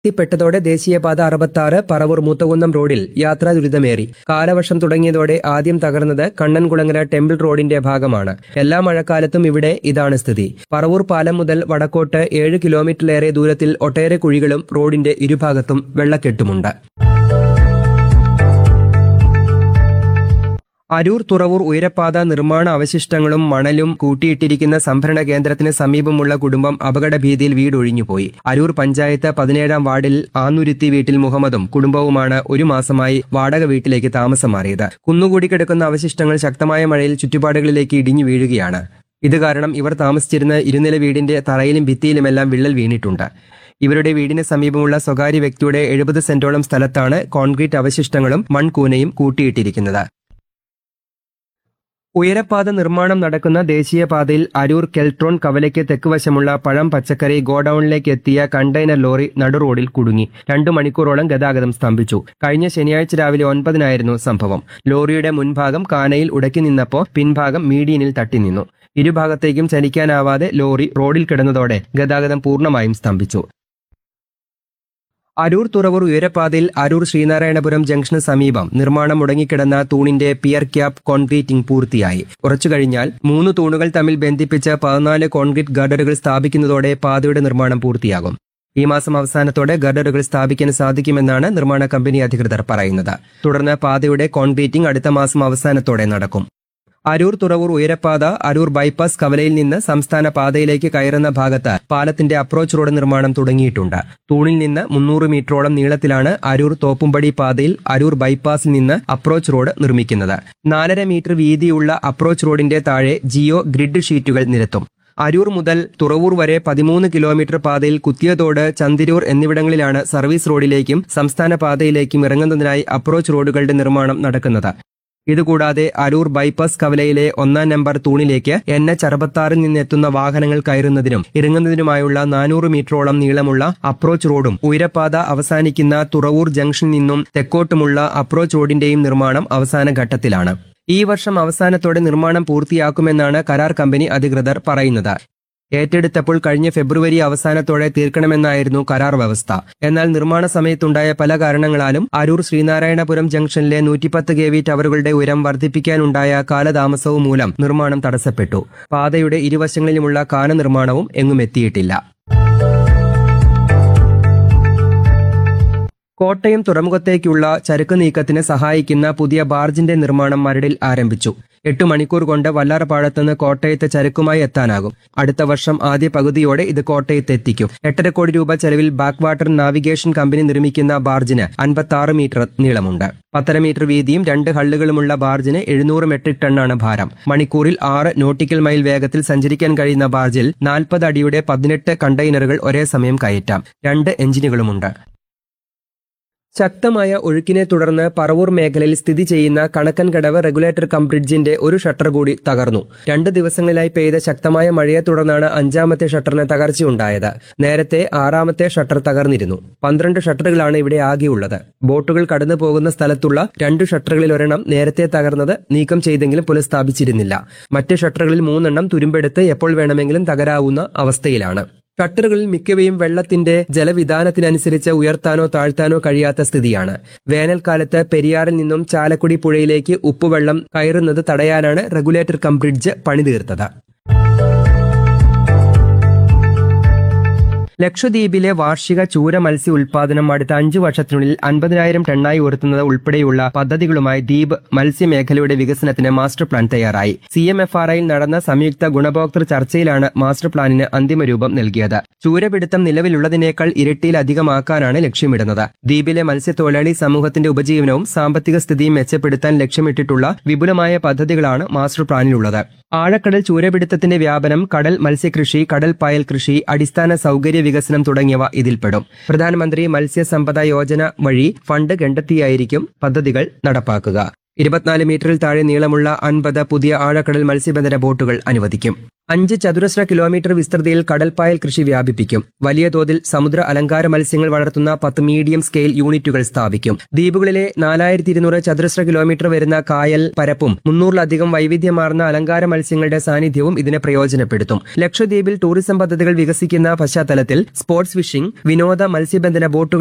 എത്തിപ്പെട്ടതോടെ ദേശീയപാത അറുപത്താറ് പറവൂർ മൂത്തകുന്നം റോഡിൽ യാത്രാ ദുരിതമേറി കാലവർഷം തുടങ്ങിയതോടെ ആദ്യം തകർന്നത് കണ്ണൻകുളങ്ങര ടെമ്പിൾ റോഡിന്റെ ഭാഗമാണ് എല്ലാ മഴക്കാലത്തും ഇവിടെ ഇതാണ് സ്ഥിതി പറവൂർ പാലം മുതൽ വടക്കോട്ട് ഏഴ് കിലോമീറ്ററിലേറെ ദൂരത്തിൽ ഒട്ടേറെ കുഴികളും റോഡിന്റെ ഇരുഭാഗത്തും വെള്ളക്കെട്ടുമുണ്ട് അരൂർ തുറവൂർ ഉയരപ്പാത നിർമ്മാണ അവശിഷ്ടങ്ങളും മണലും കൂട്ടിയിട്ടിരിക്കുന്ന സംഭരണ കേന്ദ്രത്തിന് സമീപമുള്ള കുടുംബം അപകട ഭീതിയിൽ വീടൊഴിഞ്ഞുപോയി അരൂർ പഞ്ചായത്ത് പതിനേഴാം വാർഡിൽ ആന്നുരുത്തി വീട്ടിൽ മുഹമ്മദും കുടുംബവുമാണ് ഒരു മാസമായി വാടക വീട്ടിലേക്ക് താമസം മാറിയത് കുന്നുകൂടി കിടക്കുന്ന അവശിഷ്ടങ്ങൾ ശക്തമായ മഴയിൽ ചുറ്റുപാടുകളിലേക്ക് ഇടിഞ്ഞു വീഴുകയാണ് ഇത് കാരണം ഇവർ താമസിച്ചിരുന്ന ഇരുനില വീടിന്റെ തറയിലും ഭിത്തിയിലുമെല്ലാം വിള്ളൽ വീണിട്ടുണ്ട് ഇവരുടെ വീടിന് സമീപമുള്ള സ്വകാര്യ വ്യക്തിയുടെ എഴുപത് സെന്റോളം സ്ഥലത്താണ് കോൺക്രീറ്റ് അവശിഷ്ടങ്ങളും മൺകൂനയും കൂട്ടിയിട്ടിരിക്കുന്നത് ഉയരപ്പാത നിർമ്മാണം നടക്കുന്ന ദേശീയപാതയിൽ അരൂർ കെൽട്രോൺ കവലയ്ക്ക് തെക്കുവശമുള്ള പഴം പച്ചക്കറി ഗോഡൌണിലേക്ക് എത്തിയ കണ്ടെയ്നർ ലോറി നടുറോഡിൽ കുടുങ്ങി രണ്ടു മണിക്കൂറോളം ഗതാഗതം സ്തംഭിച്ചു കഴിഞ്ഞ ശനിയാഴ്ച രാവിലെ ഒൻപതിനായിരുന്നു സംഭവം ലോറിയുടെ മുൻഭാഗം കാനയിൽ ഉടക്കി നിന്നപ്പോൾ പിൻഭാഗം മീഡിയനിൽ തട്ടി നിന്നു ഇരുഭാഗത്തേക്കും ചലിക്കാനാവാതെ ലോറി റോഡിൽ കിടന്നതോടെ ഗതാഗതം പൂർണ്ണമായും സ്തംഭിച്ചു അരൂർ തുറവൂർ ഉയരപ്പാതയിൽ അരൂർ ശ്രീനാരായണപുരം ജംഗ്ഷന് സമീപം നിർമ്മാണം മുടങ്ങിക്കിടന്ന തൂണിന്റെ പിയർ ക്യാപ്പ് കോൺക്രീറ്റിംഗ് പൂർത്തിയായി കുറച്ചു കഴിഞ്ഞാൽ മൂന്ന് തൂണുകൾ തമ്മിൽ ബന്ധിപ്പിച്ച് പതിനാല് കോൺക്രീറ്റ് ഗർഡറുകൾ സ്ഥാപിക്കുന്നതോടെ പാതയുടെ നിർമ്മാണം പൂർത്തിയാകും ഈ മാസം അവസാനത്തോടെ ഗർഡറുകൾ സ്ഥാപിക്കാൻ സാധിക്കുമെന്നാണ് നിർമ്മാണ കമ്പനി അധികൃതർ പറയുന്നത് തുടർന്ന് പാതയുടെ കോൺക്രീറ്റിംഗ് അടുത്ത മാസം അവസാനത്തോടെ നടക്കും അരൂർ തുറവൂർ ഉയരപ്പാത അരൂർ ബൈപ്പാസ് കവലയിൽ നിന്ന് സംസ്ഥാന പാതയിലേക്ക് കയറുന്ന ഭാഗത്ത് പാലത്തിന്റെ അപ്രോച്ച് റോഡ് നിർമ്മാണം തുടങ്ങിയിട്ടുണ്ട് തൂണിൽ നിന്ന് മുന്നൂറ് മീറ്ററോളം നീളത്തിലാണ് അരൂർ തോപ്പുംപടി പാതയിൽ അരൂർ ബൈപ്പാസിൽ നിന്ന് അപ്രോച്ച് റോഡ് നിർമ്മിക്കുന്നത് നാലര മീറ്റർ വീതിയുള്ള അപ്രോച്ച് റോഡിന്റെ താഴെ ജിയോ ഗ്രിഡ് ഷീറ്റുകൾ നിരത്തും അരൂർ മുതൽ തുറവൂർ വരെ പതിമൂന്ന് കിലോമീറ്റർ പാതയിൽ കുത്തിയതോട് ചന്തിരൂർ എന്നിവിടങ്ങളിലാണ് സർവീസ് റോഡിലേക്കും സംസ്ഥാന പാതയിലേക്കും ഇറങ്ങുന്നതിനായി അപ്രോച്ച് റോഡുകളുടെ നിർമ്മാണം നടക്കുന്നത് ഇതുകൂടാതെ അരൂർ ബൈപ്പാസ് കവലയിലെ ഒന്നാം നമ്പർ തൂണിലേക്ക് എൻ എച്ച് അറുപത്താറിൽ നിന്നെത്തുന്ന വാഹനങ്ങൾ കയറുന്നതിനും ഇറങ്ങുന്നതിനുമായുള്ള നാനൂറ് മീറ്ററോളം നീളമുള്ള അപ്രോച്ച് റോഡും ഉയരപ്പാത അവസാനിക്കുന്ന തുറവൂർ ജംഗ്ഷനിൽ നിന്നും തെക്കോട്ടുമുള്ള അപ്രോച്ച് റോഡിന്റെയും നിർമ്മാണം അവസാന ഘട്ടത്തിലാണ് ഈ വർഷം അവസാനത്തോടെ നിർമ്മാണം പൂർത്തിയാക്കുമെന്നാണ് കരാർ കമ്പനി അധികൃതർ പറയുന്നത് ഏറ്റെടുത്തപ്പോൾ കഴിഞ്ഞ ഫെബ്രുവരി അവസാനത്തോടെ തീർക്കണമെന്നായിരുന്നു കരാർ വ്യവസ്ഥ എന്നാൽ നിർമ്മാണ സമയത്തുണ്ടായ പല കാരണങ്ങളാലും അരൂർ ശ്രീനാരായണപുരം ജംഗ്ഷനിലെ നൂറ്റിപ്പത്ത് കെ വി ടവറുകളുടെ ഉയരം വർദ്ധിപ്പിക്കാനുണ്ടായ കാലതാമസവും മൂലം നിർമ്മാണം തടസ്സപ്പെട്ടു പാതയുടെ ഇരുവശങ്ങളിലുമുള്ള കാന നിർമ്മാണവും എങ്ങും എത്തിയിട്ടില്ല കോട്ടയം തുറമുഖത്തേക്കുള്ള ചരക്ക് നീക്കത്തിന് സഹായിക്കുന്ന പുതിയ ബാർജിന്റെ നിർമ്മാണം മരടിൽ ആരംഭിച്ചു എട്ട് മണിക്കൂർ കൊണ്ട് വല്ലാർപാടത്തുനിന്ന് കോട്ടയത്ത് ചരക്കുമായി എത്താനാകും അടുത്ത വർഷം ആദ്യ പകുതിയോടെ ഇത് കോട്ടയത്ത് എത്തിക്കും എട്ടര കോടി രൂപ ചെലവിൽ ബാക്ക് വാട്ടർ നാവിഗേഷൻ കമ്പനി നിർമ്മിക്കുന്ന ബാർജിന് അൻപത്തി ആറ് മീറ്റർ നീളമുണ്ട് പത്തര മീറ്റർ വീതിയും രണ്ട് ഹള്ളുകളുമുള്ള ബാർജിന് എഴുന്നൂറ് മെട്രിക് ടണ്ണാണ് ഭാരം മണിക്കൂറിൽ ആറ് നോട്ടിക്കൽ മൈൽ വേഗത്തിൽ സഞ്ചരിക്കാൻ കഴിയുന്ന ബാർജിൽ നാൽപ്പത് അടിയുടെ പതിനെട്ട് കണ്ടെയ്നറുകൾ ഒരേ സമയം കയറ്റാം രണ്ട് എഞ്ചിനുകളുമുണ്ട് ശക്തമായ ഒഴുക്കിനെ തുടർന്ന് പറവൂർ മേഖലയിൽ സ്ഥിതി ചെയ്യുന്ന കണക്കൻകടവ് റെഗുലേറ്റർ കം ബ്രിഡ്ജിന്റെ ഒരു ഷട്ടർ കൂടി തകർന്നു രണ്ട് ദിവസങ്ങളിലായി പെയ്ത ശക്തമായ മഴയെ തുടർന്നാണ് അഞ്ചാമത്തെ ഷട്ടറിന് തകർച്ചയുണ്ടായത് നേരത്തെ ആറാമത്തെ ഷട്ടർ തകർന്നിരുന്നു പന്ത്രണ്ട് ഷട്ടറുകളാണ് ഇവിടെ ആകെയുള്ളത് ബോട്ടുകൾ കടന്നു പോകുന്ന സ്ഥലത്തുള്ള രണ്ട് ഷട്ടറുകളിൽ ഒരെണ്ണം നേരത്തെ തകർന്നത് നീക്കം ചെയ്തെങ്കിലും പുനഃസ്ഥാപിച്ചിരുന്നില്ല മറ്റ് ഷട്ടറുകളിൽ മൂന്നെണ്ണം തുരുമ്പെടുത്ത് എപ്പോൾ വേണമെങ്കിലും തകരാവുന്ന അവസ്ഥയിലാണ് ഷട്ടറുകളിൽ മിക്കവയും വെള്ളത്തിന്റെ ജലവിധാനത്തിനനുസരിച്ച് ഉയർത്താനോ താഴ്ത്താനോ കഴിയാത്ത സ്ഥിതിയാണ് വേനൽക്കാലത്ത് പെരിയാറിൽ നിന്നും ചാലക്കുടി പുഴയിലേക്ക് ഉപ്പുവെള്ളം കയറുന്നത് തടയാനാണ് റെഗുലേറ്റർ കം ബ്രിഡ്ജ് പണിതീർത്തത് ലക്ഷദ്വീപിലെ വാർഷിക ചൂര മത്സ്യ ഉൽപാദനം അടുത്ത അഞ്ചു വർഷത്തിനുള്ളിൽ അൻപതിനായിരം ടണ്ണായി ഉയർത്തുന്നത് ഉൾപ്പെടെയുള്ള പദ്ധതികളുമായി ദ്വീപ് മത്സ്യമേഖലയുടെ വികസനത്തിന് മാസ്റ്റർ പ്ലാൻ തയ്യാറായി സി എം എഫ് ആർ ഐയിൽ നടന്ന സംയുക്ത ഗുണഭോക്തൃ ചർച്ചയിലാണ് മാസ്റ്റർ പ്ലാനിന് അന്തിമ രൂപം നൽകിയത് ചൂരപിടുത്തം നിലവിലുള്ളതിനേക്കാൾ ഇരട്ടിയിലധികമാക്കാനാണ് ലക്ഷ്യമിടുന്നത് ദ്വീപിലെ മത്സ്യത്തൊഴിലാളി സമൂഹത്തിന്റെ ഉപജീവനവും സാമ്പത്തിക സ്ഥിതിയും മെച്ചപ്പെടുത്താൻ ലക്ഷ്യമിട്ടിട്ടുള്ള വിപുലമായ പദ്ധതികളാണ് മാസ്റ്റർ പ്ലാനിലുള്ളത് ആഴക്കടൽ ചൂരപിടുത്തത്തിന്റെ വ്യാപനം കടൽ മത്സ്യകൃഷി കടൽ പായൽ കൃഷി അടിസ്ഥാന സൗകര്യ വികസനം തുടങ്ങിയവ ഇതിൽപ്പെടും പ്രധാനമന്ത്രി മത്സ്യസമ്പദ യോജന വഴി ഫണ്ട് കണ്ടെത്തിയായിരിക്കും പദ്ധതികൾ നടപ്പാക്കുക ഇരുപത്തിനാല് മീറ്ററിൽ താഴെ നീളമുള്ള അൻപത് പുതിയ ആഴക്കടൽ മത്സ്യബന്ധന ബോട്ടുകൾ അനുവദിക്കും അഞ്ച് ചതുരശ്ര കിലോമീറ്റർ വിസ്തൃതിയിൽ കടൽപ്പായൽ കൃഷി വ്യാപിപ്പിക്കും വലിയ തോതിൽ സമുദ്ര അലങ്കാര മത്സ്യങ്ങൾ വളർത്തുന്ന പത്ത് മീഡിയം സ്കെയിൽ യൂണിറ്റുകൾ സ്ഥാപിക്കും ദ്വീപുകളിലെ നാലായിരത്തി ഇരുന്നൂറ് ചതുരശ്ര കിലോമീറ്റർ വരുന്ന കായൽ പരപ്പും മുന്നൂറിലധികം വൈവിധ്യമാർന്ന അലങ്കാര മത്സ്യങ്ങളുടെ സാന്നിധ്യവും ഇതിനെ പ്രയോജനപ്പെടുത്തും ലക്ഷദ്വീപിൽ ടൂറിസം പദ്ധതികൾ വികസിക്കുന്ന പശ്ചാത്തലത്തിൽ സ്പോർട്സ് ഫിഷിംഗ് വിനോദ മത്സ്യബന്ധന ബോട്ടുകൾ